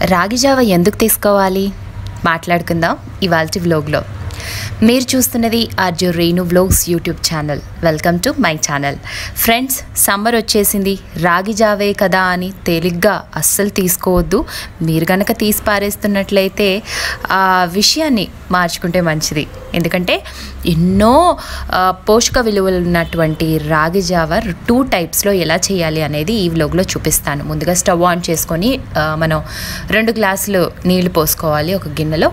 రాగి జావ ఎందుకు తీసుకోవాలి మాట్లాడుకుందాం ఇవాళ వ్లోగ్లో మీరు చూస్తున్నది Arju Renu vlogs YouTube channel welcome to my channel friends summer వచ్చేసింది రాగి జావే కదా అని తేలిగ్గా అస్సలు తీసుకోవద్దు మీరు గనక తీసి పారేస్తున్నట్లయితే ఆ విషయాన్ని మార్చుకుంటే మంచిది ఎందుకంటే ఎన్నో ఆ, పోషక విలువలు ఉన్నటువంటి రాగి జావ టూ టైప్స్లో ఎలా చేయాలి అనేది ఈ వ్లోగ్లో చూపిస్తాను ముందుగా స్టవ్ ఆన్ చేసుకొని ఆ, మనం రెండు గ్లాసులు నీళ్లు పోసుకోవాలి ఒక గిన్నెలో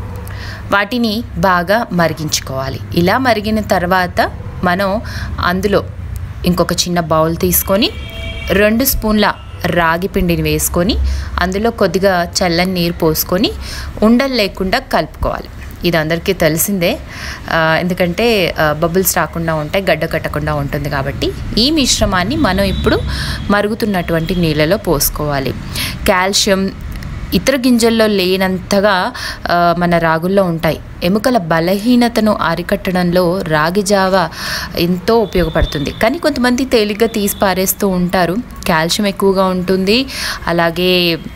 వాటిని బాగా మరిగించుకోవాలి ఇలా మరిగిన తర్వాత మనం అందులో ఇంకొక చిన్న బౌల్ తీసుకొని రెండు స్పూన్ల రాగి పిండిని వేసుకొని అందులో కొద్దిగా చల్లని నీరు పోసుకొని ఉండలు లేకుండా కలుపుకోవాలి ఇది అందరికీ తెలిసిందే ఆ, ఎందుకంటే బబుల్స్ రాకుండా ఉంటాయి గడ్డ కట్టకుండా ఉంటుంది కాబట్టి ఈ మిశ్రమాన్ని మనం ఇప్పుడు మరుగుతున్నటువంటి నీళ్ళలో పోసుకోవాలి కాల్షియం ఇతర గింజల్లో లేనంతగా ఆ, మన రాగుల్లో ఉంటాయి ఎముకల బలహీనతను అరికట్టడంలో రాగి జావ ఎంతో ఉపయోగపడుతుంది కానీ కొంతమంది తేలిగ్గా తీసి పారేస్తూ ఉంటారు కాల్షియం ఎక్కువగా ఉంటుంది అలాగే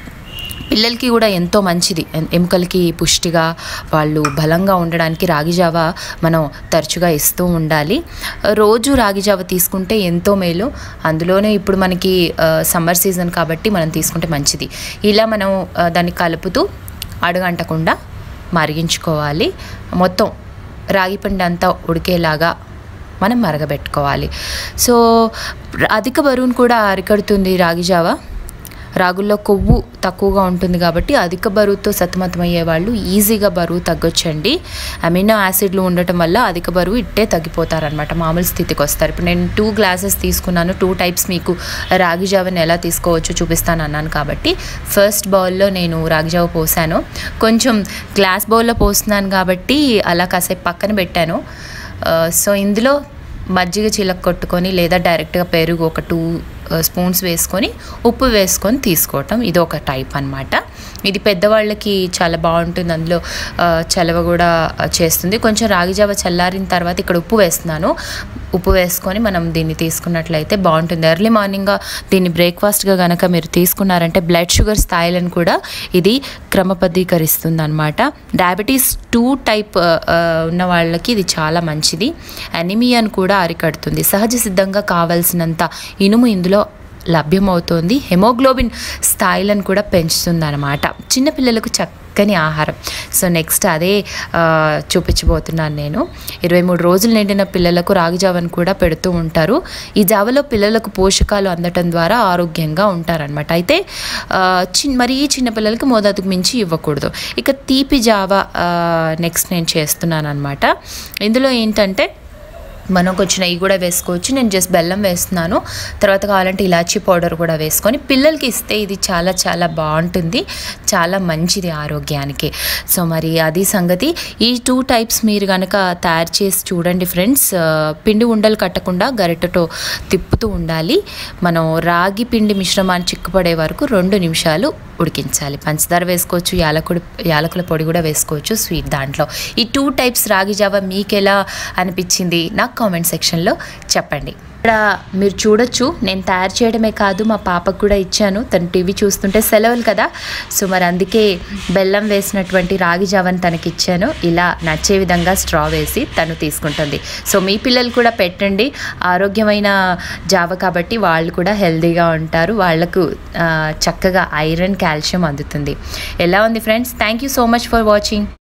పిల్లలకి కూడా ఎంతో మంచిది ఎం- ఎముకలకి పుష్టిగా వాళ్ళు బలంగా ఉండడానికి రాగి జావ మనం తరచుగా ఇస్తూ ఉండాలి రోజు రాగి జావ తీసుకుంటే ఎంతో మేలు అందులోనే ఇప్పుడు మనకి సమ్మర్ సీజన్ కాబట్టి మనం తీసుకుంటే మంచిది ఇలా మనం ఆ, దాన్ని కలుపుతూ అడుగంటకుండా మరిగించుకోవాలి మొత్తం రాగి పిండి అంతా ఉడికేలాగా మనం మరగబెట్టుకోవాలి సో అధిక బరువును కూడా అరికడుతుంది రాగి జావ రాగుల్లో కొవ్వు తక్కువగా ఉంటుంది కాబట్టి అధిక బరువుతో సతమతమయ్యే వాళ్ళు ఈజీగా బరువు తగ్గొచ్చండి అమినో యాసిడ్లు ఉండటం వల్ల అధిక బరువు ఇట్టే తగ్గిపోతారనమాట మామూలు స్థితికి వస్తారు ఇప్పుడు నేను టూ గ్లాసెస్ తీసుకున్నాను టూ టైప్స్ మీకు రాగి జావని ఎలా తీసుకోవచ్చో చూపిస్తాను అన్నాను కాబట్టి ఫస్ట్ బౌల్లో నేను రాగి జావ పోసాను కొంచెం గ్లాస్ బౌల్లో పోస్తున్నాను కాబట్టి అలా కాసేపు పక్కన పెట్టాను ఆ, సో ఇందులో మజ్జిగ చిలక కొట్టుకొని లేదా డైరెక్ట్గా పెరుగు ఒక టూ స్పూన్స్ వేసుకొని ఉప్పు వేసుకొని తీసుకోవటం ఇది ఒక టైప్ అన్నమాట ఇది పెద్దవాళ్ళకి చాలా బాగుంటుంది అందులో ఆ, చలవ కూడా చేస్తుంది కొంచెం రాగి జావ చల్లారిన తర్వాత ఇక్కడ ఉప్పు వేస్తున్నాను ఉప్పు వేసుకొని మనం దీన్ని తీసుకున్నట్లయితే బాగుంటుంది ఎర్లీ మార్నింగ్గా దీన్ని బ్రేక్ఫాస్ట్గా కనుక మీరు తీసుకున్నారంటే బ్లడ్ షుగర్ స్థాయిలను కూడా ఇది క్రమబద్ధీకరిస్తుంది అనమాట డయాబెటీస్ టూ టైప్ ఉన్న వాళ్ళకి ఇది చాలా మంచిది అనిమియాను కూడా అరికడుతుంది సహజ సిద్ధంగా కావాల్సినంత ఇనుము ఇందులో లభ్యమవుతోంది హెమోగ్లోబిన్ స్థాయిలను కూడా పెంచుతుంది అనమాట చిన్నపిల్లలకు చక్కని ఆహారం సో నెక్స్ట్ అదే ఆ, చూపించబోతున్నాను నేను ఇరవై మూడు రోజులు నిండిన పిల్లలకు రాగి జావను కూడా పెడుతూ ఉంటారు ఈ జావలో పిల్లలకు పోషకాలు అందటం ద్వారా ఆరోగ్యంగా ఉంటారనమాట అయితే ఆ, చిన్ మరీ చిన్న పిల్లలకి మోతాదుకు మించి ఇవ్వకూడదు ఇక తీపి జావ నెక్స్ట్ నేను చేస్తున్నాను అనమాట ఇందులో ఏంటంటే మనం కొంచెం నెయ్యి కూడా వేసుకోవచ్చు నేను జస్ట్ బెల్లం వేస్తున్నాను తర్వాత కావాలంటే ఇలాచీ పౌడర్ కూడా వేసుకొని పిల్లలకి ఇస్తే ఇది చాలా చాలా బాగుంటుంది చాలా మంచిది ఆరోగ్యానికి సో మరి అది సంగతి ఈ టూ టైప్స్ మీరు కనుక తయారు చేసి చూడండి ఫ్రెండ్స్ ఆ, పిండి ఉండలు కట్టకుండా గరిటెతో తిప్పుతూ ఉండాలి మనం రాగి పిండి మిశ్రమాన్ని చిక్కుపడే వరకు రెండు నిమిషాలు ఉడికించాలి పంచదార వేసుకోవచ్చు యాలకుడి యాలకుల పొడి కూడా వేసుకోవచ్చు స్వీట్ దాంట్లో ఈ టూ టైప్స్ రాగి జావ మీకు ఎలా అనిపించింది నాకు కామెంట్ సెక్షన్లో చెప్పండి ఇక్కడ మీరు చూడొచ్చు నేను తయారు చేయడమే కాదు మా పాపకు కూడా ఇచ్చాను తను టీవీ చూస్తుంటే సెలవులు కదా సో మరి అందుకే బెల్లం వేసినటువంటి రాగి జావని తనకి ఇచ్చాను ఇలా నచ్చే విధంగా స్ట్రా వేసి తను తీసుకుంటుంది సో మీ పిల్లలు కూడా పెట్టండి ఆరోగ్యమైన జావ కాబట్టి వాళ్ళు కూడా హెల్తీగా ఉంటారు వాళ్ళకు ఆ, చక్కగా ఐరన్ కాల్షియం అందుతుంది ఎలా ఉంది friends thank you so much for watching